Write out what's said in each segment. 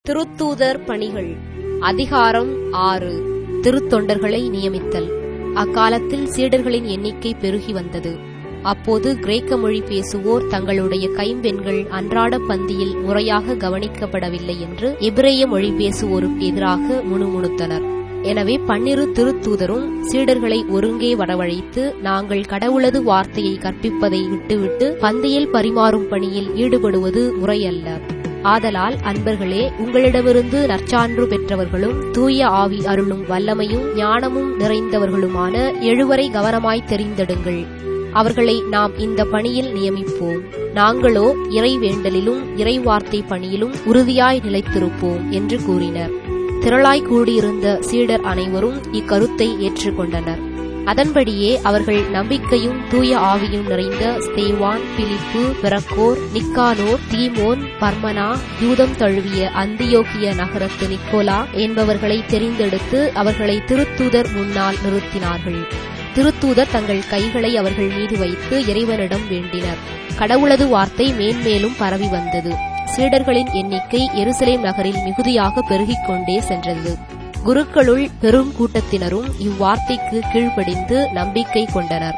திருத்தூதர் பணிகள் அதிகாரம் ஆறு திருத்தொண்டர்களை நியமித்தல் அக்காலத்தில் சீடர்களின் எண்ணிக்கை பெருகி வந்தது அப்போது கிரேக்க மொழி பேசுவோர் தங்களுடைய கைம்பெண்கள் அன்றாட பந்தியில் முறையாக கவனிக்கப்படவில்லை என்று எபிரேய மொழி பேசுவோருக்கு எதிராக முணுமுணுத்தனர் எனவே பன்னிரு திருத்தூதரும் சீடர்களை ஒருங்கே வரவழைத்து நாங்கள் கடவுளது வார்த்தையை கற்பிப்பதை விட்டுவிட்டு பந்தியில் பரிமாறும் பணியில் ஈடுபடுவது முறையல்ல ஆதலால் அன்பர்களே உங்களிடமிருந்து நற்சான்று பெற்றவர்களும் தூய ஆவி அருளும் வல்லமையும் ஞானமும் நிறைந்தவர்களுமான எழுவரை கவனமாய் தெரிந்தெடுங்கள் அவர்களை நாம் இந்த பணியில் நியமிப்போம் நாங்களோ இறை வேண்டலிலும் இறை வார்த்தை பணியிலும் உறுதியாய் நிலைத்திருப்போம் என்று கூறினர் திரளாய் கூடியிருந்த சீடர் அனைவரும் இக்கருத்தை ஏற்றுக்கொண்டனர் அதன்படியே அவர்கள் நம்பிக்கையும் தூய ஆவியும் நிறைந்த ஸ்தேவான் பிலிப்பு பிறக்கோர் நிக்கானோர் தீமோன் பர்மனா யூதம் தழுவிய அந்தியோகிய நகரத்து நிக்கோலா என்பவர்களை தெரிந்தெடுத்து அவர்களை திருத்தூதர் முன்னால் நிறுத்தினார்கள் திருத்தூதர் தங்கள் கைகளை அவர்கள் மீது வைத்து இறைவனிடம் வேண்டினர் கடவுளது வார்த்தை மேன்மேலும் பரவி வந்தது சீடர்களின் எண்ணிக்கை எருசலேம் நகரில் மிகுதியாக பெருகிக் கொண்டே சென்றது குருக்களுள் பெரும் கூட்டத்தினரும் இவ்வார்த்தைக்கு கீழ்ப்படிந்து நம்பிக்கை கொண்டனர்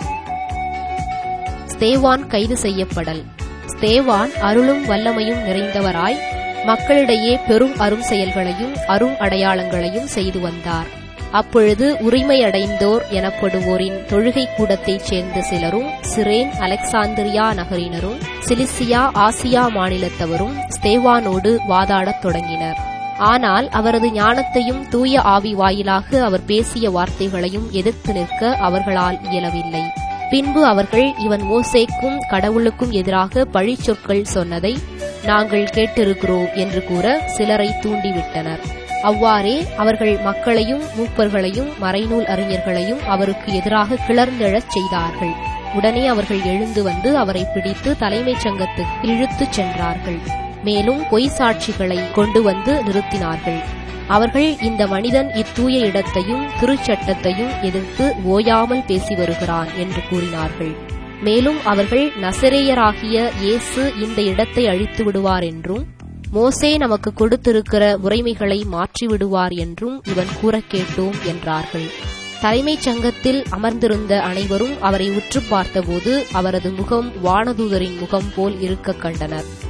ஸ்தேவான் கைது செய்யப்படல் ஸ்தேவான் அருளும் வல்லமையும் நிறைந்தவராய் மக்களிடையே பெரும் அரும் செயல்களையும் அரும் அடையாளங்களையும் செய்து வந்தார் அப்பொழுது உரிமையடைந்தோர் எனப்படுவோரின் தொழுகை கூடத்தைச் சேர்ந்த சிலரும் சிரேன் அலெக்சாந்திரியா நகரினரும் சிலிசியா ஆசியா மாநிலத்தவரும் ஸ்தேவானோடு வாதாடத் தொடங்கினர் ஆனால் அவரது ஞானத்தையும் தூய ஆவி வாயிலாக அவர் பேசிய வார்த்தைகளையும் எதிர்த்து நிற்க அவர்களால் இயலவில்லை பின்பு அவர்கள் இவன் மோசேக்கும் கடவுளுக்கும் எதிராக பழிச்சொற்கள் சொன்னதை நாங்கள் கேட்டிருக்கிறோம் என்று கூற சிலரை தூண்டிவிட்டனர் அவ்வாறே அவர்கள் மக்களையும் மூப்பர்களையும் மறைநூல் அறிஞர்களையும் அவருக்கு எதிராக கிளர்ந்தெழச் செய்தார்கள் உடனே அவர்கள் எழுந்து வந்து அவரை பிடித்து தலைமைச் சங்கத்துக்கு இழுத்துச் சென்றார்கள் மேலும் பொய் சாட்சிகளை கொண்டு வந்து நிறுத்தினார்கள் அவர்கள் இந்த மனிதன் இத்தூய இடத்தையும் திருச்சட்டத்தையும் எதிர்த்து ஓயாமல் பேசி வருகிறான் என்று கூறினார்கள் மேலும் அவர்கள் நசரேயராகிய இயேசு இந்த இடத்தை அழித்து விடுவார் என்றும் மோசே நமக்கு கொடுத்திருக்கிற முறைமைகளை மாற்றிவிடுவார் என்றும் இவன் கூற கேட்டோம் என்றார்கள் தலைமைச் சங்கத்தில் அமர்ந்திருந்த அனைவரும் அவரை உற்று பார்த்தபோது அவரது முகம் வானதூதரின் முகம் போல் இருக்க கண்டனர்